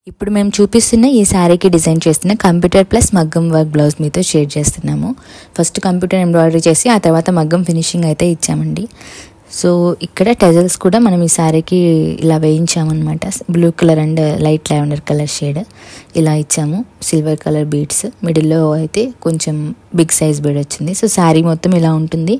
ఇప్పుడు మేము చూపిస్తున్న ఈ శారీకి డిజైన్ చేస్తున్న కంప్యూటర్ ప్లస్ మగ్గం వర్క్ బ్లౌజ్ మీతో షేర్ చేస్తున్నాము ఫస్ట్ కంప్యూటర్ ఎంబ్రాయిడరీ చేసి ఆ తర్వాత మగ్గం ఫినిషింగ్ అయితే ఇచ్చామండి సో ఇక్కడ టెజల్స్ కూడా మనం ఈ శారీకి ఇలా వేయించామన్నమాట blue colour and light lavender colour shade ఇలా ఇచ్చాము సిల్వర్ కలర్ బీడ్స్ మిడిల్లో అయితే కొంచెం బిగ్ సైజ్ బీడ్ వచ్చింది సో శారీ మొత్తం ఇలా ఉంటుంది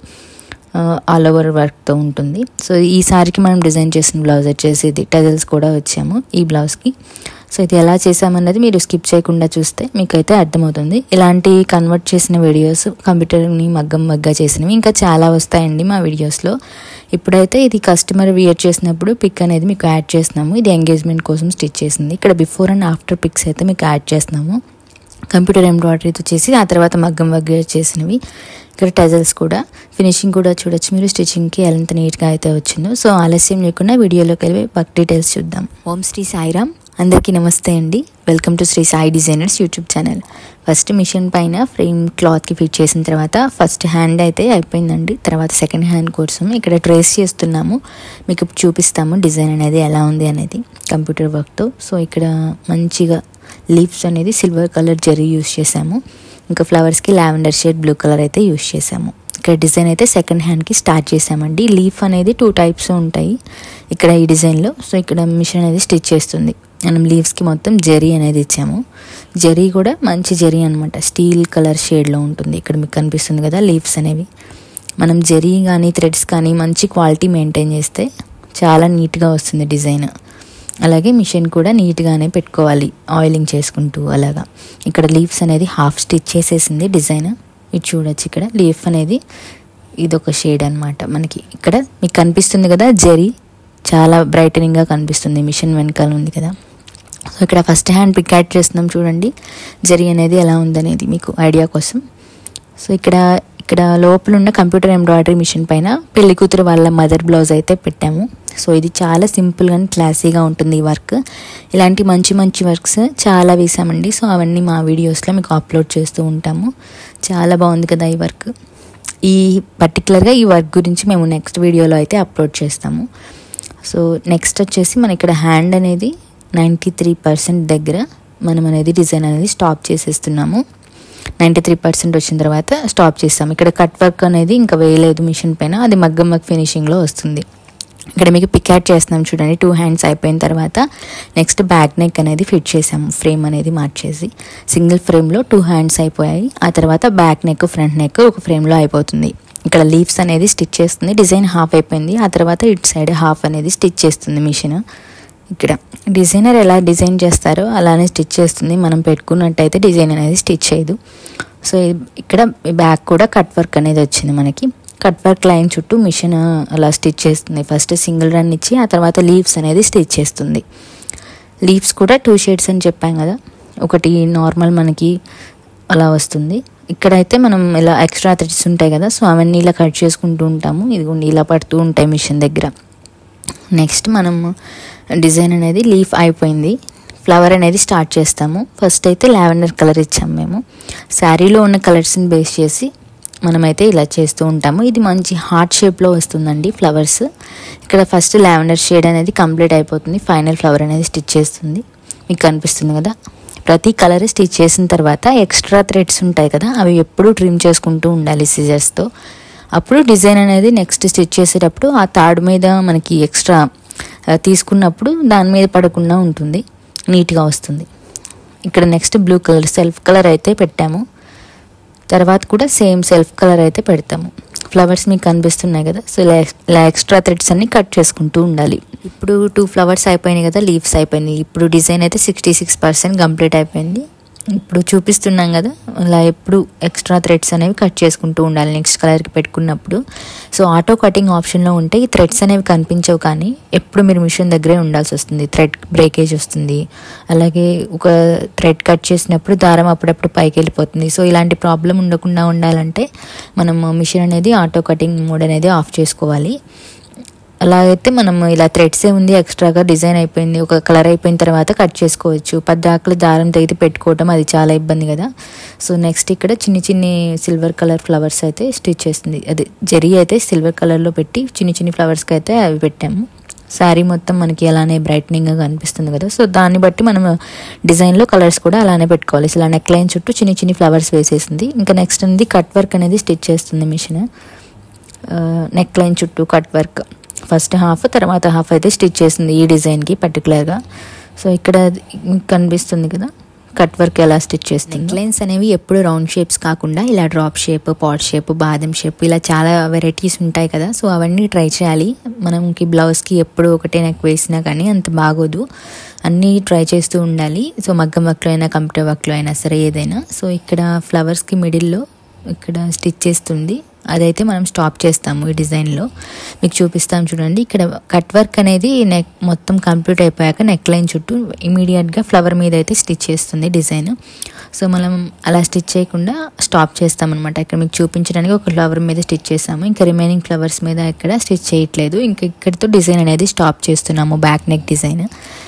ఆల్ ఓవర్ వర్క్తో ఉంటుంది సో ఈ సారీకి మనం డిజైన్ చేసిన బ్లౌజ్ వచ్చేసి ఇది టజల్స్ కూడా వచ్చాము ఈ బ్లౌజ్కి సో ఇది ఎలా చేసామన్నది మీరు స్కిప్ చేయకుండా చూస్తే మీకైతే అర్థమవుతుంది ఇలాంటి కన్వర్ట్ చేసిన వీడియోస్ కంప్యూటర్ని మగ్గం మగ్గా చేసినవి ఇంకా చాలా వస్తాయండి మా వీడియోస్లో ఇప్పుడైతే ఇది కస్టమర్ వియర్ చేసినప్పుడు పిక్ అనేది మీకు యాడ్ చేస్తున్నాము ఇది ఎంగేజ్మెంట్ కోసం స్టిచ్ చేసింది ఇక్కడ బిఫోర్ అండ్ ఆఫ్టర్ పిక్స్ అయితే మీకు యాడ్ చేస్తున్నాము కంప్యూటర్ ఎంబ్రాయిడరీతో చేసి ఆ తర్వాత మగ్గం వగ్గ చేసినవి ఇక్కడ టజల్స్ కూడా ఫినిషింగ్ కూడా చూడొచ్చు మీరు స్టిచ్చింగ్కి ఎంత నీట్గా అయితే వచ్చిందో సో ఆలస్యం లేకుండా వీడియోలోకి వెళ్ళి వర్క్ డీటెయిల్స్ చూద్దాం ఓం శ్రీ సాయిరామ్ అందరికీ నమస్తే అండి welcome to Shri Sai designers YouTube channel first machine పైన ఫ్రేమ్ క్లాత్కి ఫిట్ చేసిన తర్వాత ఫస్ట్ హ్యాండ్ అయితే అయిపోయిందండి తర్వాత సెకండ్ హ్యాండ్ కోసం ఇక్కడ ట్రేస్ చేస్తున్నాము మీకు చూపిస్తాము డిజైన్ అనేది ఎలా ఉంది అనేది కంప్యూటర్ వర్క్తో సో ఇక్కడ మంచిగా లీవ్స్ అనేది సిల్వర్ కలర్ జరీ యూస్ చేసాము ఇంకా ఫ్లవర్స్కి లావెండర్ షేడ్ బ్లూ కలర్ అయితే యూస్ చేసాము ఇక్కడ డిజైన్ అయితే సెకండ్ హ్యాండ్కి స్టార్ట్ చేసామండి లీఫ్ అనేది టూ టైప్స్ ఉంటాయి ఇక్కడ ఈ డిజైన్లో సో ఇక్కడ మిషన్ అనేది స్టిచ్ చేస్తుంది మనం లీవ్స్కి మొత్తం జరీ అనేది ఇచ్చాము జరీ కూడా మంచి జరీ అనమాట స్టీల్ కలర్ షేడ్లో ఉంటుంది ఇక్కడ మీకు కనిపిస్తుంది కదా లీవ్స్ అనేవి మనం జరీ కానీ థ్రెడ్స్ కానీ మంచి క్వాలిటీ మెయింటైన్ చేస్తే చాలా నీట్గా వస్తుంది డిజైన్ అలాగే మిషన్ కూడా నీట్గానే పెట్టుకోవాలి ఆయిలింగ్ చేసుకుంటూ అలాగా ఇక్కడ లీవ్స్ అనేది హాఫ్ స్టిచ్ చేసేసింది డిజైన్ ఇది చూడొచ్చు ఇక్కడ లీఫ్ అనేది ఇదొక షేడ్ అనమాట మనకి ఇక్కడ మీకు కనిపిస్తుంది కదా జరీ చాలా బ్రైటనింగ్గా కనిపిస్తుంది మిషన్ వెనకాల ఉంది కదా సో ఇక్కడ ఫస్ట్ హ్యాండ్ పిక్ యాడ్ చేస్తున్నాం చూడండి జరీ అనేది ఎలా ఉందనేది మీకు ఐడియా కోసం సో ఇక్కడ ఇక్కడ లోపల ఉన్న కంప్యూటర్ ఎంబ్రాయిడరీ మిషన్ పైన పెళ్లి కూతురు వాళ్ళ మదర్ బ్లౌజ్ అయితే పెట్టాము సో ఇది చాలా సింపుల్గా క్లాసీగా ఉంటుంది ఈ వర్క్ ఇలాంటి మంచి మంచి వర్క్స్ చాలా వేసామండి సో అవన్నీ మా వీడియోస్లో మీకు అప్లోడ్ చేస్తూ ఉంటాము చాలా బాగుంది కదా ఈ వర్క్ ఈ పర్టికులర్గా ఈ వర్క్ గురించి మేము నెక్స్ట్ వీడియోలో అయితే అప్లోడ్ చేస్తాము సో నెక్స్ట్ వచ్చేసి మన ఇక్కడ హ్యాండ్ అనేది నైంటీ త్రీ పర్సెంట్ దగ్గర మనం అనేది డిజైన్ అనేది స్టాప్ చేసేస్తున్నాము నైంటీ త్రీ పర్సెంట్ వచ్చిన తర్వాత స్టాప్ చేస్తాం ఇక్కడ కట్ వర్క్ అనేది ఇంకా వేయలేదు మిషన్ పైన అది మగ్గం వర్క్ ఫినిషింగ్లో వస్తుంది ఇక్కడ మీకు పిక్ యాడ్ చేస్తున్నాం చూడండి టూ హ్యాండ్స్ అయిపోయిన తర్వాత నెక్స్ట్ బ్యాక్ నెక్ అనేది ఫిట్ చేసాము ఫ్రేమ్ అనేది మార్చేసి సింగిల్ ఫ్రేమ్లో టూ హ్యాండ్స్ అయిపోయాయి ఆ తర్వాత బ్యాక్ నెక్ ఫ్రంట్ నెక్ ఒక ఫ్రేమ్లో అయిపోతుంది ఇక్కడ లీవ్స్ అనేది స్టిచ్ చేస్తుంది డిజైన్ హాఫ్ అయిపోయింది ఆ తర్వాత ఇటు సైడ్ హాఫ్ అనేది స్టిచ్ చేస్తుంది మిషన్ ఇక్కడ డిజైనర్ ఎలా డిజైన్ చేస్తారో అలానే స్టిచ్ చేస్తుంది మనం పెట్టుకున్నట్టయితే డిజైన్ అనేది స్టిచ్ చేయదు సో ఇక్కడ బ్యాక్ కూడా కట్ వర్క్ అనేది వచ్చింది మనకి కట్ వర్క్ లైన్ చుట్టూ మిషన్ అలా స్టిచ్ చేస్తుంది ఫస్ట్ సింగిల్ రన్ ఇచ్చి ఆ తర్వాత లీవ్స్ అనేది స్టిచ్ చేస్తుంది లీవ్స్ కూడా టూ షేడ్స్ అని చెప్పాం కదా ఒకటి నార్మల్ మనకి అలా వస్తుంది ఇక్కడైతే మనం ఇలా ఎక్స్ట్రా థ్రెడ్స్ ఉంటాయి కదా సో అవన్నీ ఇలా కట్ చేసుకుంటూ ఉంటాము ఇదిగోండి ఇలా పడుతూ ఉంటాయి మిషన్ దగ్గర నెక్స్ట్ మనం డిజైన్ అనేది లీఫ్ అయిపోయింది ఫ్లవర్ అనేది స్టార్ట్ చేస్తాము ఫస్ట్ అయితే లావెండర్ కలర్ ఇచ్చాము మేము శారీలో ఉన్న కలర్స్ని బేస్ చేసి మనమైతే ఇలా చేస్తూ ఉంటాము ఇది మంచి హార్ట్ షేప్లో వస్తుందండి ఫ్లవర్స్ ఇక్కడ ఫస్ట్ లావెండర్ షేడ్ అనేది కంప్లీట్ అయిపోతుంది ఫైనల్ ఫ్లవర్ అనేది స్టిచ్ చేస్తుంది మీకు కనిపిస్తుంది కదా ప్రతి కలర్ స్టిచ్ చేసిన తర్వాత ఎక్స్ట్రా థ్రెడ్స్ ఉంటాయి కదా అవి ఎప్పుడూ ట్రిమ్ చేసుకుంటూ ఉండాలి సిజర్స్తో అప్పుడు డిజైన్ అనేది నెక్స్ట్ స్టిచ్ చేసేటప్పుడు ఆ తాడు మీద మనకి ఎక్స్ట్రా తీసుకున్నప్పుడు దాని మీద పడకుండా ఉంటుంది నీట్గా వస్తుంది ఇక్కడ next blue colour self colour అయితే పెట్టాము తర్వాత కూడా సేమ్ సెల్ఫ్ కలర్ అయితే పెడతాము ఫ్లవర్స్ మీకు కనిపిస్తున్నాయి కదా సో ఇలా ఇలా ఎక్స్ట్రా థ్రెడ్స్ అన్ని కట్ చేసుకుంటూ ఉండాలి ఇప్పుడు టూ ఫ్లవర్స్ అయిపోయినాయి కదా లీవ్స్ అయిపోయింది ఇప్పుడు డిజైన్ అయితే సిక్స్టీ సిక్స్ పర్సెంట్ కంప్లీట్ అయిపోయింది ఇప్పుడు చూపిస్తున్నాం కదా అలా ఎప్పుడు ఎక్స్ట్రా థ్రెడ్స్ అనేవి కట్ చేసుకుంటూ ఉండాలి నెక్స్ట్ కలర్కి పెట్టుకున్నప్పుడు సో ఆటో కటింగ్ ఆప్షన్లో ఉంటే ఈ థ్రెడ్స్ అనేవి కనిపించవు కానీ ఎప్పుడు మీరు మిషన్ దగ్గరే ఉండాల్సి వస్తుంది థ్రెడ్ బ్రేకేజ్ వస్తుంది అలాగే ఒక థ్రెడ్ కట్ చేసినప్పుడు దారం అప్పుడప్పుడు పైకి వెళ్ళిపోతుంది సో ఇలాంటి ప్రాబ్లం ఉండకుండా ఉండాలంటే మనం మిషన్ అనేది ఆటో కటింగ్ మోడ్ అనేది ఆఫ్ చేసుకోవాలి అలాగైతే మనం ఇలా థ్రెడ్సే ఉంది ఎక్స్ట్రాగా డిజైన్ అయిపోయింది ఒక కలర్ అయిపోయిన తర్వాత కట్ చేసుకోవచ్చు పద్దాకలు దారం తెగితే పెట్టుకోవటం అది చాలా ఇబ్బంది కదా సో నెక్స్ట్ ఇక్కడ చిన్ని చిన్ని సిల్వర్ కలర్ ఫ్లవర్స్ అయితే స్టిచ్ చేస్తుంది అది జరీ అయితే సిల్వర్ కలర్లో పెట్టి చిన్ని చిన్ని ఫ్లవర్స్కి అయితే అవి పెట్టాము శారీ మొత్తం మనకి అలానే బ్రైట్నింగ్గా కనిపిస్తుంది కదా సో దాన్ని బట్టి మనం డిజైన్లో కలర్స్ కూడా అలానే పెట్టుకోవాలి ఇలా నెక్ లైన్ చుట్టూ చిన్ని చిన్ని ఫ్లవర్స్ వేసేసింది ఇంకా నెక్స్ట్ అనేది కట్ వర్క్ అనేది స్టిచ్ చేస్తుంది మిషన్ నెక్ లైన్ చుట్టూ కట్ వర్క్ ఫస్ట్ హాఫ్ తర్వాత హాఫ్ అయితే స్టిచ్ చేసింది ఈ డిజైన్కి పర్టికులర్గా సో ఇక్కడ కనిపిస్తుంది కదా కట్ వర్క్ ఎలా స్టిచ్ చేస్తుంది నెక్ లైన్స్ అనేవి ఎప్పుడు రౌండ్ షేప్స్ కాకుండా ఇలా డ్రాప్ షేప్ పాట్ షేప్ బాదం షేప్ ఇలా చాలా వెరైటీస్ ఉంటాయి కదా సో అవన్నీ ట్రై చేయాలి మనకి బ్లౌజ్కి ఎప్పుడు ఒకటే నెక్ వేసినా కానీ అంత బాగోదు అన్నీ ట్రై చేస్తూ ఉండాలి సో మగ్గం వర్క్లో అయినా కంప్యూటర్ వర్క్లో అయినా సరే ఏదైనా సో ఇక్కడ ఫ్లవర్స్కి మిడిల్లో ఇక్కడ స్టిచ్ చేస్తుంది అదైతే మనం స్టాప్ చేస్తాము ఈ డిజైన్లో మీకు చూపిస్తాం చూడండి ఇక్కడ కట్ వర్క్ అనేది నెక్ మొత్తం కంప్లీట్ అయిపోయాక నెక్ లైన్ చుట్టూ ఇమీడియట్గా ఫ్లవర్ మీద అయితే స్టిచ్ చేస్తుంది డిజైన్ సో మనం అలా స్టిచ్ చేయకుండా స్టాప్ చేస్తామన్నమాట ఇక్కడ మీకు చూపించడానికి ఒక ఫ్లవర్ మీద స్టిచ్ చేసాము ఇంకా రిమైనింగ్ ఫ్లవర్స్ మీద ఇక్కడ స్టిచ్ చేయట్లేదు ఇంకా ఇక్కడితో డిజైన్ అనేది స్టాప్ చేస్తున్నాము బ్యాక్ నెక్ డిజైన్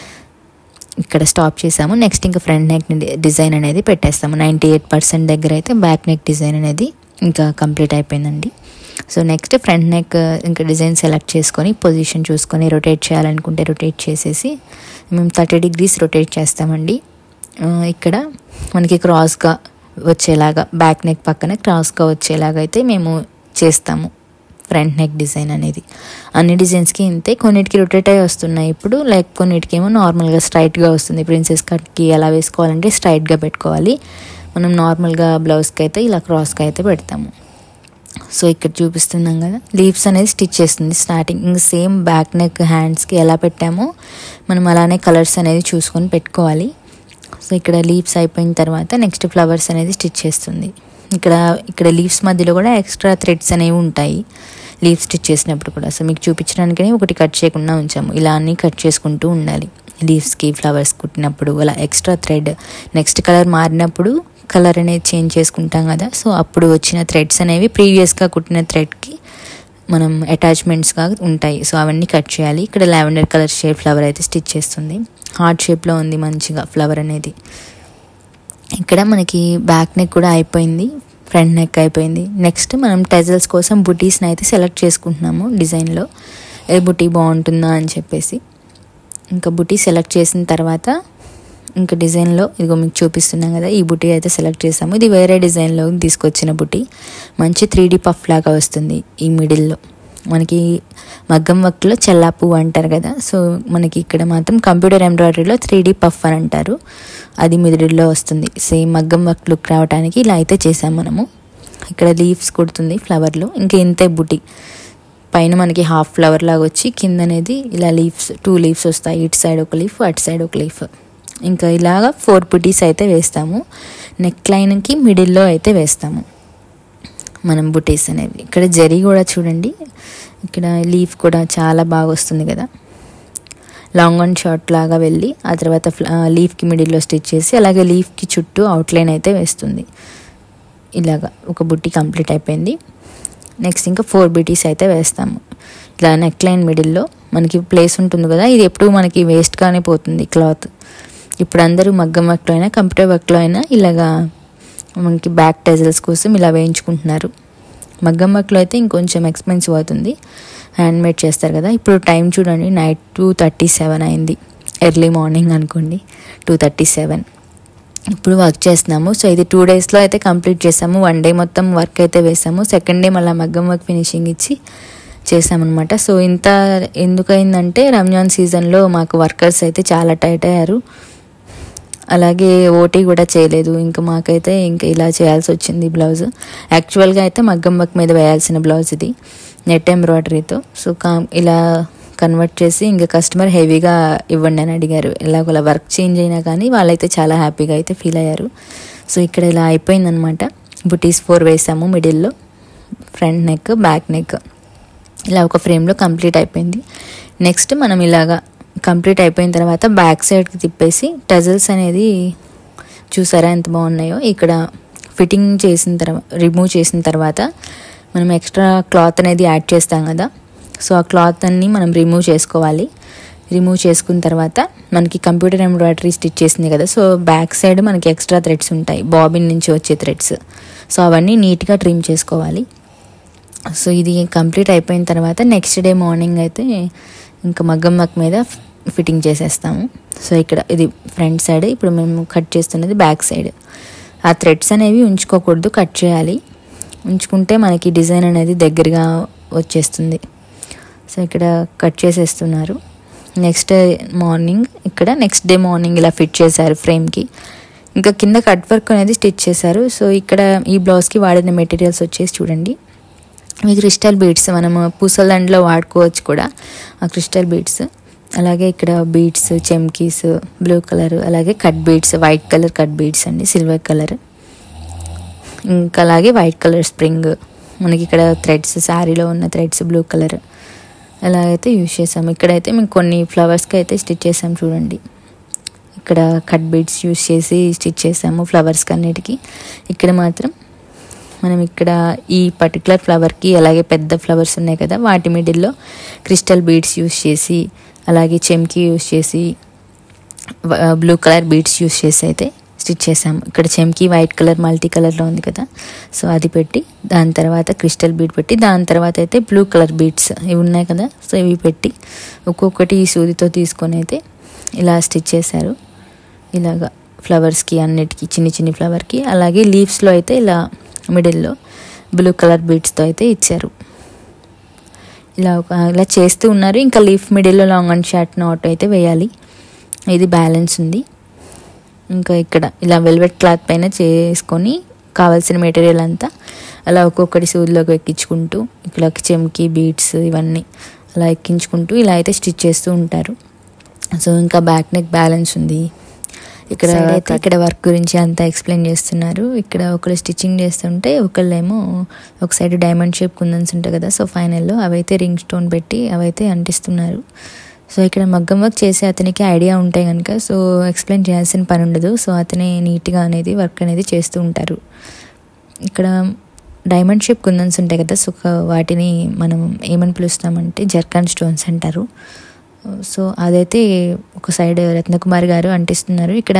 ఇక్కడ స్టాప్ చేసాము నెక్స్ట్ ఇంకా ఫ్రంట్ నెక్ డిజైన్ అనేది పెట్టేస్తాము నైంటీ ఎయిట్ పర్సెంట్ దగ్గర అయితే బ్యాక్ నెక్ డిజైన్ అనేది ఇంకా కంప్లీట్ అయిపోయిందండి సో నెక్స్ట్ ఫ్రంట్ నెక్ ఇంకా డిజైన్ సెలెక్ట్ చేసుకొని పొజిషన్ చూసుకొని రొటేట్ చేయాలనుకుంటే రొటేట్ చేసేసి మేము థర్టీ డిగ్రీస్ రొటేట్ చేస్తామండి ఆ, ఇక్కడ మనకి క్రాస్గా వచ్చేలాగా బ్యాక్ నెక్ పక్కన క్రాస్గా వచ్చేలాగా అయితే మేము చేస్తాము ఫ్రంట్ నెక్ డిజైన్ అనేది అన్ని డిజైన్స్కి ఇంతే కొన్నిటికి రొటేట్ అయ్యి వస్తున్నాయి ఇప్పుడు లైక్ కొన్నిటికి ఏమో నార్మల్గా స్ట్రైట్గా వస్తుంది ప్రిన్సెస్ కట్కి ఎలా వేసుకోవాలంటే స్ట్రైట్గా పెట్టుకోవాలి మనం నార్మల్గా బ్లౌజ్కి అయితే ఇలా క్రాస్గా అయితే పెడతాము సో ఇక్కడ చూపిస్తున్నాం కదా లీవ్స్ అనేది స్టిచ్ చేస్తుంది స్టార్టింగ్ ఇంకా సేమ్ బ్యాక్ నెక్ హ్యాండ్స్కి ఎలా పెట్టామో మనం అలానే కలర్స్ అనేది చూసుకొని పెట్టుకోవాలి సో ఇక్కడ లీవ్స్ అయిపోయిన తర్వాత నెక్స్ట్ ఫ్లవర్స్ అనేది స్టిచ్ చేస్తుంది ఇక్కడ ఇక్కడ లీవ్స్ మధ్యలో కూడా ఎక్స్ట్రా థ్రెడ్స్ అనేవి ఉంటాయి లీవ్స్ స్టిచ్ చేసినప్పుడు కూడా సో మీకు చూపించడానికి ఒకటి కట్ చేయకుండా ఉంచాము ఇలా అన్నీ కట్ చేసుకుంటూ ఉండాలి లీవ్స్కి ఫ్లవర్స్ కుట్టినప్పుడు అలా ఎక్స్ట్రా థ్రెడ్ నెక్స్ట్ కలర్ మారినప్పుడు కలర్ అనేది చేంజ్ చేసుకుంటాం కదా సో అప్పుడు వచ్చిన థ్రెడ్స్ అనేవి ప్రీవియస్గా కుట్టిన థ్రెడ్కి మనం అటాచ్మెంట్స్గా ఉంటాయి సో అవన్నీ కట్ చేయాలి ఇక్కడ లావెండర్ కలర్ షేప్ ఫ్లవర్ అయితే స్టిచ్ చేస్తుంది హార్ట్ షేప్లో ఉంది మంచిగా ఫ్లవర్ అనేది ఇక్కడ మనకి బ్యాక్ నెక్ కూడా అయిపోయింది ఫ్రంట్ నెక్ అయిపోయింది నెక్స్ట్ మనం టెజల్స్ కోసం బుటీస్ని అయితే సెలెక్ట్ చేసుకుంటున్నాము డిజైన్లో ఏ బుటీ బాగుంటుందా అని చెప్పేసి ఇంకా బుటీ సెలెక్ట్ చేసిన తర్వాత ఇంకా డిజైన్లో ఇదిగో మీకు చూపిస్తున్నాం కదా ఈ బుటీ అయితే సెలెక్ట్ చేసాము ఇది వేరే డిజైన్లో తీసుకొచ్చిన బుటీ మంచి త్రీ డీ పఫ్ లాగా వస్తుంది ఈ మిడిల్లో మనకి మగ్గం వర్క్లో చెల్లా పువ్వు అంటారు కదా సో మనకి ఇక్కడ మాత్రం కంప్యూటర్ ఎంబ్రాయిడరీలో త్రీ డీ పఫ్ అని అంటారు అది మిడిల్లో వస్తుంది సేమ్ మగ్గం వర్క్ లుక్ రావడానికి ఇలా అయితే చేసాం మనము ఇక్కడ లీవ్స్ కుడుతుంది ఫ్లవర్లో ఇంకా ఇంతే బుటీ పైన మనకి హాఫ్ ఫ్లవర్ లాగా వచ్చి కింద అనేది ఇలా లీవ్స్ టూ లీవ్స్ వస్తాయి ఇటు సైడ్ ఒక లీఫ్ అటు సైడ్ ఒక లీఫ్ ఇంకా ఇలాగా ఫోర్ బుటీస్ అయితే వేస్తాము నెక్ లైన్కి మిడిల్లో అయితే వేస్తాము మనం బుటీస్ అనేవి ఇక్కడ జరీ కూడా చూడండి ఇక్కడ లీఫ్ కూడా చాలా బాగా వస్తుంది కదా లాంగ్ అండ్ షార్ట్ లాగా వెళ్ళి ఆ తర్వాత లీఫ్కి మిడిల్లో స్టిచ్ చేసి అలాగే లీఫ్కి చుట్టూ అవుట్లైన్ అయితే వేస్తుంది ఇలాగా ఒక బుట్టి కంప్లీట్ అయిపోయింది నెక్స్ట్ ఇంకా ఫోర్ బీటీస్ అయితే వేస్తాము ఇలా నెక్ లైన్ మిడిల్లో మనకి ప్లేస్ ఉంటుంది కదా ఇది ఎప్పుడు మనకి వేస్ట్గానే పోతుంది క్లాత్ ఇప్పుడు అందరూ మగ్గం వర్క్లో అయినా కంప్యూటర్ వర్క్లో అయినా ఇలాగా మనకి బ్యాక్ టెజల్స్ కోసం ఇలా వేయించుకుంటున్నారు మగ్గం వర్క్లో అయితే ఇంకొంచెం ఎక్స్పెన్సివ్ అవుతుంది హ్యాండ్ మేడ్ చేస్తారు కదా ఇప్పుడు టైం చూడండి నైట్ టూ థర్టీ సెవెన్ అయింది ఎర్లీ మార్నింగ్ అనుకోండి టూ థర్టీ సెవెన్ ఇప్పుడు వర్క్ చేస్తున్నాము సో ఇది టూ డేస్లో అయితే కంప్లీట్ చేసాము వన్ డే మొత్తం వర్క్ అయితే వేసాము సెకండ్ డే మళ్ళీ మగ్గం వర్క్ ఫినిషింగ్ ఇచ్చి చేసామన్నమాట సో ఇంత ఎందుకయిందంటే రంజాన్ సీజన్లో మాకు వర్కర్స్ అయితే చాలా టైట్ అయ్యారు అలాగే ఓటీ కూడా చేయలేదు ఇంకా మాకైతే ఇంకా ఇలా చేయాల్సి వచ్చింది బ్లౌజ్ యాక్చువల్గా అయితే మగ్గం వర్క్ మీద వేయాల్సిన బ్లౌజ్ ఇది నెట్ ఎంబ్రాయిడరీతో సో కా ఇలా కన్వర్ట్ చేసి ఇంకా కస్టమర్ హెవీగా ఇవ్వండి అని అడిగారు ఎలాగోలా వర్క్ చేంజ్ అయినా కానీ వాళ్ళైతే చాలా హ్యాపీగా అయితే ఫీల్ అయ్యారు సో ఇక్కడ ఇలా అయిపోయిందనమాట బుటీస్ ఫోర్ వేసాము మిడిల్లో ఫ్రంట్ నెక్ బ్యాక్ నెక్ ఇలా ఒక ఫ్రేమ్లో కంప్లీట్ అయిపోయింది నెక్స్ట్ మనం ఇలాగా కంప్లీట్ అయిపోయిన తర్వాత బ్యాక్ సైడ్కి తిప్పేసి టజల్స్ అనేది చూసారా ఎంత బాగున్నాయో ఇక్కడ ఫిట్టింగ్ చేసిన తర్వాత రిమూవ్ చేసిన తర్వాత మనం ఎక్స్ట్రా క్లాత్ అనేది యాడ్ చేస్తాం కదా సో ఆ క్లాత్ అన్ని మనం రిమూవ్ చేసుకోవాలి రిమూవ్ చేసుకున్న తర్వాత మనకి కంప్యూటర్ ఎంబ్రాయిడరీ స్టిచ్ చేసింది కదా సో బ్యాక్ సైడ్ మనకి ఎక్స్ట్రా థ్రెడ్స్ ఉంటాయి బాబిన్ నుంచి వచ్చే థ్రెడ్స్ సో అవన్నీ నీట్గా ట్రిమ్ చేసుకోవాలి సో ఇది కంప్లీట్ అయిపోయిన తర్వాత నెక్స్ట్ డే మార్నింగ్ అయితే ఇంకా మగ్గం వర్క్ మీద ఫిట్టింగ్ చేసేస్తాము సో ఇక్కడ ఇది ఫ్రంట్ సైడ్ ఇప్పుడు మేము కట్ చేస్తున్నది బ్యాక్ సైడ్ ఆ థ్రెడ్స్ అనేవి ఉంచుకోకూడదు కట్ చేయాలి ఉంచుకుంటే మనకి డిజైన్ అనేది దగ్గరగా వచ్చేస్తుంది సో ఇక్కడ కట్ చేసేస్తున్నారు నెక్స్ట్ మార్నింగ్ ఇక్కడ నెక్స్ట్ డే మార్నింగ్ ఇలా ఫిట్ చేశారు ఫ్రేమ్కి ఇంకా కింద కట్ వర్క్ అనేది స్టిచ్ చేశారు సో ఇక్కడ ఈ బ్లౌజ్కి వాడిన మెటీరియల్స్ వచ్చేసి చూడండి ఈ క్రిస్టల్ బీడ్స్ మనము పూసల దండలో వాడుకోవచ్చు కూడా ఆ క్రిస్టల్ బీడ్స్ అలాగే ఇక్కడ బీడ్స్ చెమ్కీస్ బ్లూ కలర్ అలాగే cut beads white colour cut beads అండి సిల్వర్ కలర్ ఇంకా అలాగే వైట్ కలర్ స్ప్రింగ్ మనకి ఇక్కడ థ్రెడ్స్ శారీలో ఉన్న థ్రెడ్స్ బ్లూ కలర్ అలా అయితే యూజ్ చేసాము ఇక్కడైతే మేము కొన్ని ఫ్లవర్స్కి అయితే స్టిచ్ చేసాం చూడండి ఇక్కడ కట్ బీడ్స్ యూజ్ చేసి స్టిచ్ చేసాము ఫ్లవర్స్కి అన్నిటికీ ఇక్కడ మాత్రం మనం ఇక్కడ ఈ పర్టికులర్ ఫ్లవర్కి అలాగే పెద్ద ఫ్లవర్స్ ఉన్నాయి కదా వాటి మిడిల్లో క్రిస్టల్ బీడ్స్ యూస్ చేసి అలాగే చెమ్కి యూస్ చేసి బ్లూ కలర్ బీడ్స్ యూస్ చేసి అయితే స్టిచ్ చేసాము ఇక్కడ చెమ్కి వైట్ కలర్ మల్టీ కలర్లో ఉంది కదా సో అది పెట్టి దాని తర్వాత క్రిస్టల్ బీడ్ పెట్టి దాని తర్వాత అయితే బ్లూ కలర్ బీడ్స్ ఇవి ఉన్నాయి కదా సో ఇవి పెట్టి ఒక్కొక్కటి ఈ సూదితో తీసుకొని అయితే ఇలా స్టిచ్ చేశారు ఇలాగా ఫ్లవర్స్కి అన్నిటికీ చిన్ని చిన్ని ఫ్లవర్కి అలాగే లీవ్స్లో అయితే ఇలా మిడిల్లో బ్లూ కలర్ బీడ్స్తో అయితే ఇచ్చారు ఇలా ఒక ఇలా చేస్తూ ఉన్నారు ఇంకా లీఫ్ మిడిల్లో లాంగ్ అండ్ షార్ట్ నాట్ అయితే వేయాలి ఇది బ్యాలెన్స్ ఉంది ఇంకా ఇక్కడ ఇలా వెల్వెట్ క్లాత్ పైన చేసుకొని కావాల్సిన మెటీరియల్ అంతా అలా ఒక్కొక్కటి సూదిలోకి ఎక్కించుకుంటూ ఇక్కడ చెమ్కి బీడ్స్ ఇవన్నీ అలా ఎక్కించుకుంటూ ఇలా అయితే స్టిచ్ చేస్తూ ఉంటారు సో ఇంకా బ్యాక్ నెక్ బ్యాలెన్స్ ఉంది ఇక్కడ అయితే ఇక్కడ వర్క్ గురించి అంతా ఎక్స్ప్లెయిన్ చేస్తున్నారు ఇక్కడ ఒకళ్ళు స్టిచ్చింగ్ చేస్తుంటే ఒకళ్ళేమో ఒక సైడ్ డైమండ్ షేప్ కుందన్స్ ఉంటాయి కదా సో ఫైనల్లో అవైతే రింగ్ స్టోన్ పెట్టి అవైతే అంటిస్తున్నారు సో ఇక్కడ మగ్గం వర్క్ చేసే అతనికి ఐడియా ఉంటాయి కనుక సో ఎక్స్ప్లెయిన్ చేయాల్సిన పని ఉండదు సో అతనే నీట్గా అనేది వర్క్ అనేది చేస్తూ ఉంటారు ఇక్కడ డైమండ్ షేప్ కుందన్స్ ఉంటాయి కదా సో వాటిని మనం ఏమని పిలుస్తామంటే జర్కాన్ స్టోన్స్ అంటారు సో అదైతే ఒక సైడ్ రత్నకుమార్ గారు అంటిస్తున్నారు ఇక్కడ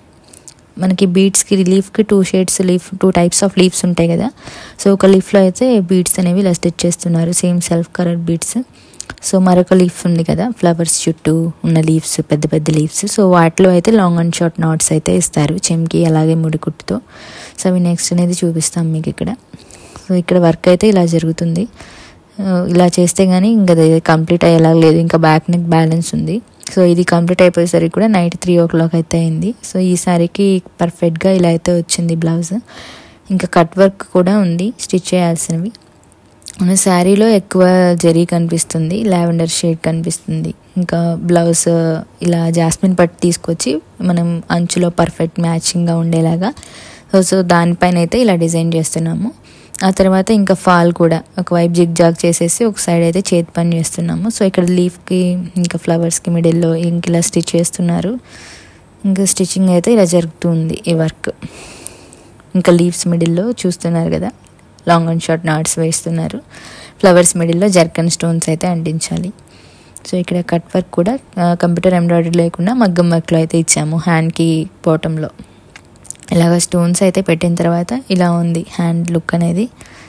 మనకి బీడ్స్కి లీఫ్కి two shades leaf two types of leaves ఉంటాయి కదా సో ఒక లీఫ్లో అయితే బీడ్స్ అనేవి ఇలా స్టిచ్ చేస్తున్నారు same self colour beads so మరొక లీఫ్ ఉంది కదా ఫ్లవర్స్ చుట్టూ ఉన్న లీవ్స్ పెద్ద పెద్ద లీవ్స్ సో వాటిలో అయితే లాంగ్ అండ్ షార్ట్ నాట్స్ అయితే ఇస్తారు చెంకి అలాగే ముడికుట్టుతో సో అవి నెక్స్ట్ అనేది చూపిస్తాం మీకు ఇక్కడ సో ఇక్కడ వర్క్ అయితే ఇలా జరుగుతుంది ఇలా చేస్తే కానీ ఇంకా కంప్లీట్ అయ్యేలా లేదు ఇంకా బ్యాక్ నెక్ బ్యాలెన్స్ ఉంది సో ఇది కంప్లీట్ అయిపోయేసరికి కూడా నైట్ త్రీ ఓ క్లాక్ అయితే అయింది సో ఈ సారీకి పర్ఫెక్ట్గా ఇలా అయితే వచ్చింది బ్లౌజ్ ఇంకా కట్ వర్క్ కూడా ఉంది స్టిచ్ చేయాల్సినవి మన శారీలో ఎక్కువ జరీ కనిపిస్తుంది లావెండర్ షేడ్ కనిపిస్తుంది ఇంకా బ్లౌజ్ ఇలా జాస్మిన్ పట్టు తీసుకొచ్చి మనం అంచులో పర్ఫెక్ట్ మ్యాచింగ్గా ఉండేలాగా సో దానిపైన అయితే ఇలా డిజైన్ చేస్తున్నాము ఆ తర్వాత ఇంకా ఫాల్ కూడా ఒకవైపు జిగ్ జాగ్ చేసేసి ఒక సైడ్ అయితే చేతి పని చేస్తున్నాము సో ఇక్కడ లీఫ్కి ఇంకా ఫ్లవర్స్కి మిడిల్లో ఇంక ఇలా స్టిచ్ చేస్తున్నారు ఇంకా స్టిచ్చింగ్ అయితే ఇలా జరుగుతుంది ఈ వర్క్ ఇంకా లీవ్స్ మిడిల్లో చూస్తున్నారు కదా లాంగ్ అండ్ షార్ట్ నాట్స్ వేస్తున్నారు ఫ్లవర్స్ మిడిల్లో జర్కన్ స్టోన్స్ అయితే అంటించాలి సో ఇక్కడ కట్ వర్క్ కూడా కంప్యూటర్ ఎంబ్రాయిడరీ లేకుండా మగ్గం వర్క్లో అయితే ఇచ్చాము హ్యాండ్కి పోవటంలో ఇలాగ స్టోన్స్ అయితే పెట్టిన తర్వాత ఇలా ఉంది హ్యాండ్ లుక్ అనేది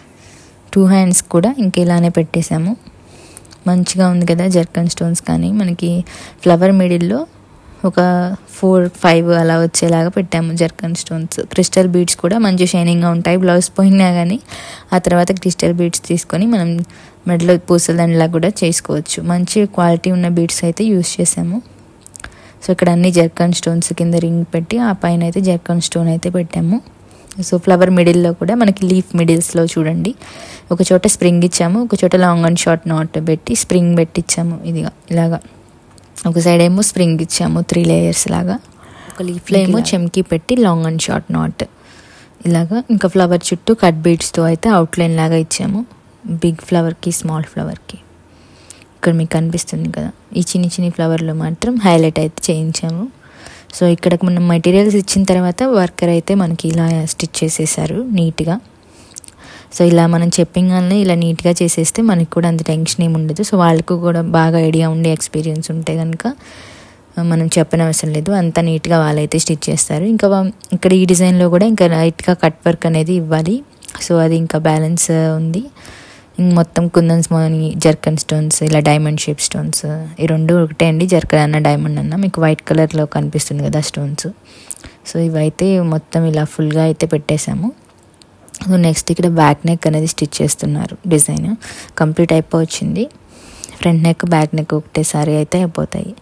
టూ హ్యాండ్స్ కూడా ఇంక ఇలానే పెట్టేశాము మంచిగా ఉంది కదా జర్కన్ స్టోన్స్ కానీ మనకి ఫ్లవర్ మిడిల్లో ఒక ఫోర్ ఫైవ్ అలా వచ్చేలాగా పెట్టాము జర్కన్ స్టోన్స్ క్రిస్టల్ బీడ్స్ కూడా మంచి షైనింగ్గా ఉంటాయి బ్లౌజ్ పోయినా కానీ ఆ తర్వాత క్రిస్టల్ బీడ్స్ తీసుకొని మనం మెడలో పూసలదండలా కూడా చేసుకోవచ్చు మంచి క్వాలిటీ ఉన్న బీడ్స్ అయితే యూస్ చేసాము సో ఇక్కడ అన్ని జర్కన్ స్టోన్స్ కింద రింగ్ పెట్టి ఆ పైన అయితే జర్కన్ స్టోన్ అయితే పెట్టాము సో ఫ్లవర్ మిడిల్లో కూడా మనకి లీఫ్ మిడిల్స్లో చూడండి ఒక చోట స్ప్రింగ్ ఇచ్చాము ఒక చోట లాంగ్ అండ్ షార్ట్ నాట్ పెట్టి స్ప్రింగ్ పెట్టించాము ఇదిగా ఇలాగా ఒక సైడ్ ఏమో స్ప్రింగ్ ఇచ్చాము త్రీ లేయర్స్ లాగా ఒక లీఫ్లో ఏమో చెమ్కి పెట్టి లాంగ్ అండ్ షార్ట్ నాట్ ఇలాగా ఇంకా ఫ్లవర్ చుట్టూ కట్ బీడ్స్తో అయితే అవుట్లైన్ లాగా ఇచ్చాము బిగ్ ఫ్లవర్కి స్మాల్ ఫ్లవర్కి ఇక్కడ మీకు కనిపిస్తుంది కదా ఈ చిన్ని చిన్ని ఫ్లవర్లో మాత్రం హైలైట్ అయితే చేయించాము సో ఇక్కడ మనం మెటీరియల్స్ ఇచ్చిన తర్వాత వర్కర్ అయితే మనకి ఇలా స్టిచ్ చేసేసారు నీట్గా సో ఇలా మనం చెప్పింగానే ఇలా నీట్గా చేసేస్తే మనకి కూడా అంత టెన్షన్ ఏమి ఉండదు సో వాళ్ళకు కూడా బాగా ఐడియా ఉండే ఎక్స్పీరియన్స్ ఉంటే కనుక మనం చెప్పని అవసరం లేదు అంత నీట్గా వాళ్ళైతే స్టిచ్ చేస్తారు ఇంకా ఇక్కడ ఈ డిజైన్లో కూడా ఇంకా లైట్గా కట్ వర్క్ అనేది ఇవ్వాలి సో అది ఇంకా బ్యాలెన్స్ ఉంది ఇంక మొత్తం కుందన్స్ మోని జర్కన్ స్టోన్స్ ఇలా డైమండ్ షేప్ స్టోన్స్ ఈ రెండు ఒకటే అండి జర్కన్ అన్న డైమండ్ అన్న మీకు వైట్ కలర్లో కనిపిస్తుంది కదా స్టోన్స్ సో ఇవైతే మొత్తం ఇలా ఫుల్గా అయితే పెట్టేశాము సో నెక్స్ట్ ఇక్కడ బ్యాక్ నెక్ అనేది స్టిచ్ చేస్తున్నారు డిజైన్ కంప్లీట్ అయిపోవచ్చింది ఫ్రంట్ నెక్ బ్యాక్ నెక్ ఒకటేసారి అయితే అయిపోతాయి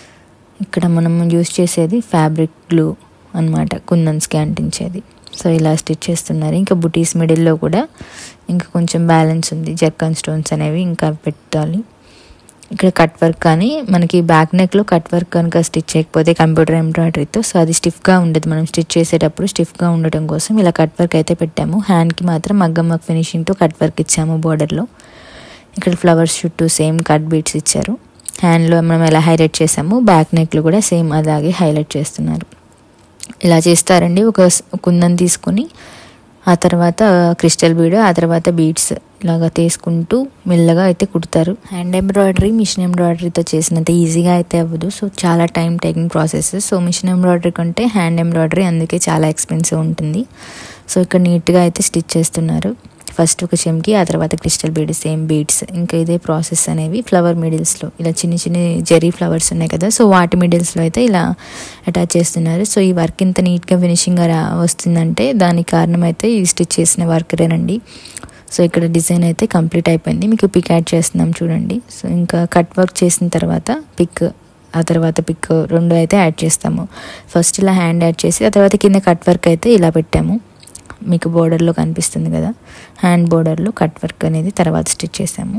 ఇక్కడ మనం యూస్ చేసేది ఫ్యాబ్రిక్ గ్లూ అనమాట కుందన్స్కి అంటించేది సో ఇలా స్టిచ్ చేస్తున్నారు ఇంకా బుటీస్ మిడిల్లో కూడా ఇంకా కొంచెం బ్యాలెన్స్ ఉంది జర్కన్ స్టోన్స్ అనేవి ఇంకా పెట్టాలి ఇక్కడ కట్ వర్క్ కానీ మనకి బ్యాక్ నెక్లో కట్ వర్క్ కనుక స్టిచ్ చేయకపోతే కంప్యూటర్ ఎంబ్రాయిడరీతో సో అది స్టిఫ్గా ఉండదు మనం స్టిచ్ చేసేటప్పుడు స్టిఫ్గా ఉండటం కోసం ఇలా కట్ వర్క్ అయితే పెట్టాము హ్యాండ్కి మాత్రం మగ్గం మగ్ ఫినిషింగ్తో కట్ వర్క్ ఇచ్చాము బోర్డర్లో ఇక్కడ ఫ్లవర్స్ చుట్టూ సేమ్ కట్ బీట్స్ ఇచ్చారు హ్యాండ్లో మనం ఎలా హైలైట్ చేసాము బ్యాక్ నెక్లో కూడా సేమ్ అలాగే హైలైట్ చేస్తున్నారు ఇలా చేస్తారండి ఒక కుందన్ తీసుకొని ఆ తర్వాత క్రిస్టల్ బీడ్ ఆ తర్వాత బీడ్స్ ఇలాగా తీసుకుంటూ మెల్లగా అయితే కుడతారు హ్యాండ్ ఎంబ్రాయిడరీ మిషన్ ఎంబ్రాయిడరీతో చేసినంత ఈజీగా అయితే అవ్వదు సో చాలా time taking process so machine embroidery కంటే హ్యాండ్ ఎంబ్రాయిడరీ అందుకే చాలా ఎక్స్పెన్సివ్ ఉంటుంది సో ఇక్కడ నీట్గా అయితే స్టిచ్ చేస్తున్నారు ఫస్ట్ ఒక చెంకి ఆ తర్వాత క్రిస్టల్ బీడ్ సేమ్ బీడ్స్ ఇంకా ఇదే ప్రాసెస్ అనేవి ఫ్లవర్ మిడిల్స్లో ఇలా చిన్న చిన్న జెరీ ఫ్లవర్స్ ఉన్నాయి కదా సో వాటి మిడిల్స్లో అయితే ఇలా అటాచ్ చేస్తున్నారు సో ఈ వర్క్ ఇంత నీట్గా ఫినిషింగ్గా రా వస్తుందంటే దానికి కారణం అయితే ఈ స్టిచ్ చేసిన వర్కరేనండి సో ఇక్కడ డిజైన్ అయితే కంప్లీట్ అయిపోయింది మీకు పిక్ యాడ్ చేస్తున్నాం చూడండి సో ఇంకా కట్ వర్క్ చేసిన తర్వాత పిక్ ఆ తర్వాత పిక్ రెండు అయితే యాడ్ చేస్తాము ఫస్ట్ ఇలా హ్యాండ్ యాడ్ చేసి ఆ తర్వాత కింద కట్ వర్క్ అయితే ఇలా పెట్టాము మీకు బోర్డర్లో కనిపిస్తుంది కదా హ్యాండ్ బోర్డర్లో కట్ వర్క్ అనేది తర్వాత స్టిచ్ చేసాము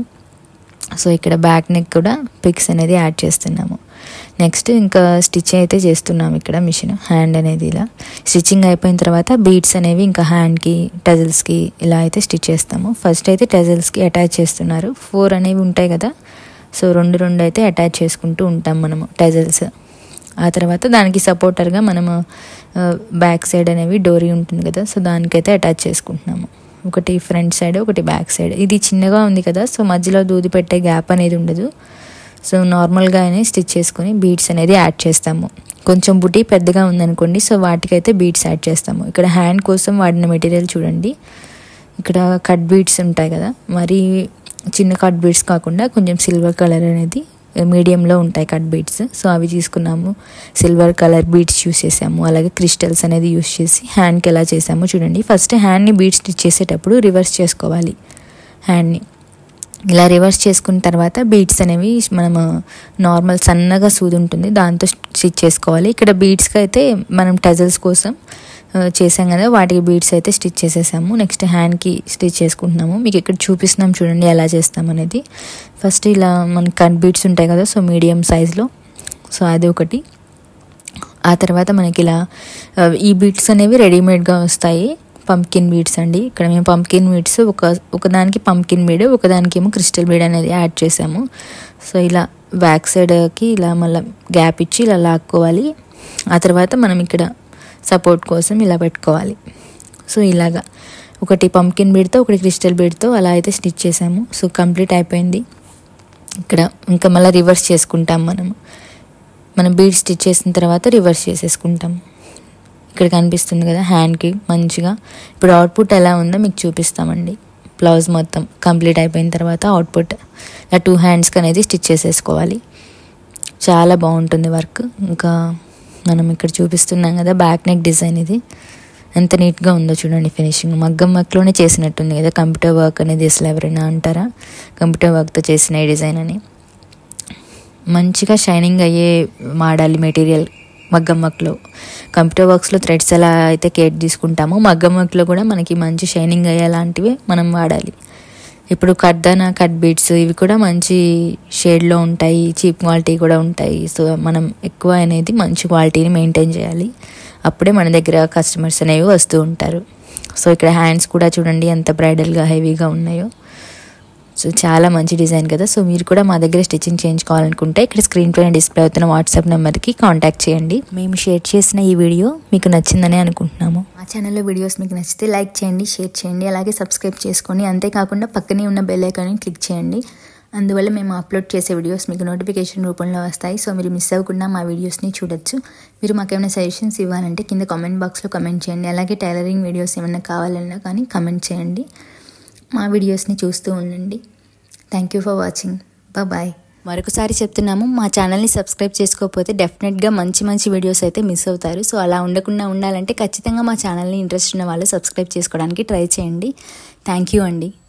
సో ఇక్కడ బ్యాక్ నెక్ కూడా పిక్స్ అనేది యాడ్ చేస్తున్నాము నెక్స్ట్ ఇంకా స్టిచ్ అయితే చేస్తున్నాము ఇక్కడ మిషన్ హ్యాండ్ అనేది ఇలా స్టిచ్చింగ్ అయిపోయిన తర్వాత బీడ్స్ అనేవి ఇంకా హ్యాండ్కి టజల్స్కి ఇలా అయితే స్టిచ్ చేస్తాము ఫస్ట్ అయితే టజల్స్కి అటాచ్ చేస్తున్నారు ఫోర్ అనేవి ఉంటాయి కదా సో రెండు రెండు అయితే అటాచ్ చేసుకుంటూ ఉంటాం మనము టజల్స్ ఆ తర్వాత దానికి సపోర్టర్గా మనము బ్యాక్ సైడ్ అనేవి డోరీ ఉంటుంది కదా సో దానికైతే అటాచ్ చేసుకుంటున్నాము ఒకటి ఫ్రంట్ సైడ్ ఒకటి బ్యాక్ సైడ్ ఇది చిన్నగా ఉంది కదా సో మధ్యలో దూది పెట్టే గ్యాప్ అనేది ఉండదు సో నార్మల్గానే స్టిచ్ చేసుకొని బీడ్స్ అనేది యాడ్ చేస్తాము కొంచెం బుటీ పెద్దగా ఉందనుకోండి సో వాటికైతే బీడ్స్ యాడ్ చేస్తాము ఇక్కడ హ్యాండ్ కోసం వాడిన మెటీరియల్ చూడండి ఇక్కడ కట్ బీడ్స్ ఉంటాయి కదా మరి చిన్న కట్ బీడ్స్ కాకుండా కొంచెం సిల్వర్ కలర్ అనేది మీడియంలో ఉంటాయి కట్ బీడ్స్ సో అవి తీసుకున్నాము సిల్వర్ కలర్ బీడ్స్ యూస్ చేసాము అలాగే క్రిస్టల్స్ అనేది యూస్ చేసి హ్యాండ్కి ఎలా చేసాము చూడండి ఫస్ట్ హ్యాండ్ని బీడ్స్ స్టిచ్ చేసేటప్పుడు రివర్స్ చేసుకోవాలి హ్యాండ్ని ఇలా రివర్స్ చేసుకున్న తర్వాత బీడ్స్ అనేవి మనము నార్మల్ సన్నగా సూది ఉంటుంది దాంతో స్టిచ్ చేసుకోవాలి ఇక్కడ బీడ్స్కి అయితే మనం టజల్స్ కోసం చేసాం కదా వాటికి బీడ్స్ అయితే స్టిచ్ చేసేసాము నెక్స్ట్ హ్యాండ్కి స్టిచ్ చేసుకుంటున్నాము మీకు ఇక్కడ చూపిస్తున్నాం చూడండి ఎలా చేస్తాం అనేది ఫస్ట్ ఇలా మన కట్ బీడ్స్ ఉంటాయి కదా సో మీడియం సైజ్లో సో అది ఒకటి ఆ తర్వాత మనకి ఇలా ఈ బీడ్స్ అనేవి రెడీమేడ్గా వస్తాయి పంప్కిన్ బీడ్స్ అండి ఇక్కడ మేము పంప్కిన్ బీడ్స్ ఒక ఒకదానికి పంప్కిన్ బీడ్ ఒకదానికి ఏమో క్రిస్టల్ బీడ్ అనేది యాడ్ చేసాము సో ఇలా బ్యాక్ సైడ్కి ఇలా మళ్ళీ గ్యాప్ ఇచ్చి ఇలా లాక్కోవాలి ఆ తర్వాత మనం ఇక్కడ సపోర్ట్ కోసం ఇలా పెట్టుకోవాలి సో ఇలాగా ఒకటి పంప్కిన్ బీడ్తో ఒకటి క్రిస్టల్ బీడ్తో అలా అయితే స్టిచ్ చేసాము సో కంప్లీట్ అయిపోయింది ఇక్కడ ఇంకా మళ్ళీ రివర్స్ చేసుకుంటాం మనం మనం బీడ్ స్టిచ్ చేసిన తర్వాత రివర్స్ చేసేసుకుంటాం ఇక్కడ కనిపిస్తుంది కదా హ్యాండ్కి మంచిగా ఇప్పుడు అవుట్పుట్ ఎలా ఉందో మీకు చూపిస్తామండి బ్లౌజ్ మొత్తం కంప్లీట్ అయిపోయిన తర్వాత అవుట్పుట్ ఇలా టూ హ్యాండ్స్కి అనేది స్టిచ్ చేసేసుకోవాలి చాలా బాగుంటుంది వర్క్ ఇంకా మనం ఇక్కడ చూపిస్తున్నాం కదా బ్యాక్ నెక్ డిజైన్ ఇది ఎంత నీట్గా ఉందో చూడండి ఫినిషింగ్ మగ్గం వర్క్లోనే చేసినట్టుంది కదా కంప్యూటర్ వర్క్ అనేది అసలు ఎవరైనా అంటారా కంప్యూటర్ వర్క్తో చేసిన ఈ డిజైన్ అని మంచిగా షైనింగ్ అయ్యే వాడాలి మెటీరియల్ మగ్గం వర్క్లో కంప్యూటర్ వర్క్స్లో థ్రెడ్స్ ఎలా అయితే కేర్ తీసుకుంటామో మగ్గం వర్క్లో కూడా మనకి మంచి షైనింగ్ అయ్యేలాంటివి మనం వాడాలి ఇప్పుడు కడ్దానా కట్ బీడ్స్ ఇవి కూడా మంచి షేడ్లో ఉంటాయి చీప్ క్వాలిటీ కూడా ఉంటాయి సో మనం ఎక్కువ అనేది మంచి క్వాలిటీని మెయింటైన్ చేయాలి అప్పుడే మన దగ్గర కస్టమర్స్ అనేవి వస్తూ ఉంటారు సో ఇక్కడ హ్యాండ్స్ కూడా చూడండి ఎంత బ్రైడల్గా హెవీగా ఉన్నాయో సో చాలా మంచి డిజైన్ కదా సో మీరు కూడా మా దగ్గర స్టిచ్చింగ్ చేయించుకోవాలనుకుంటే ఇక్కడ స్క్రీన్ పైన డిస్ప్లే అవుతున్న వాట్సాప్ నెంబర్కి కాంటాక్ట్ చేయండి మేము షేర్ చేసిన ఈ వీడియో మీకు నచ్చిందని అనుకుంటున్నాము మా ఛానల్లో వీడియోస్ మీకు నచ్చితే లైక్ చేయండి షేర్ చేయండి అలాగే సబ్స్క్రైబ్ చేసుకోండి అంతేకాకుండా పక్కనే ఉన్న బెల్ ఐకాన్ని క్లిక్ చేయండి అందువల్ల మేము అప్లోడ్ చేసే వీడియోస్ మీకు నోటిఫికేషన్ రూపంలో వస్తాయి సో మీరు మిస్ అవ్వకుండా మా వీడియోస్ని చూడొచ్చు మీరు మాకు ఏమైనా సజెషన్స్ ఇవ్వాలంటే కింద కామెంట్ బాక్స్లో కమెంట్ చేయండి అలాగే టైలరింగ్ వీడియోస్ ఏమైనా కావాలన్నా కానీ కమెంట్ చేయండి మా వీడియోస్ని చూస్తూ ఉండండి thank you for watching bye మరొకసారి చెప్తున్నాము మా ఛానల్ని సబ్స్క్రైబ్ చేసుకోకపోతే డెఫినెట్గా మంచి మంచి వీడియోస్ అయితే మిస్ అవుతారు సో అలా ఉండకుండా ఉండాలంటే ఖచ్చితంగా మా ఛానల్ని ఇంట్రెస్ట్ ఉన్న వాళ్ళు సబ్స్క్రైబ్ చేసుకోవడానికి ట్రై చేయండి థ్యాంక్ యూ అండి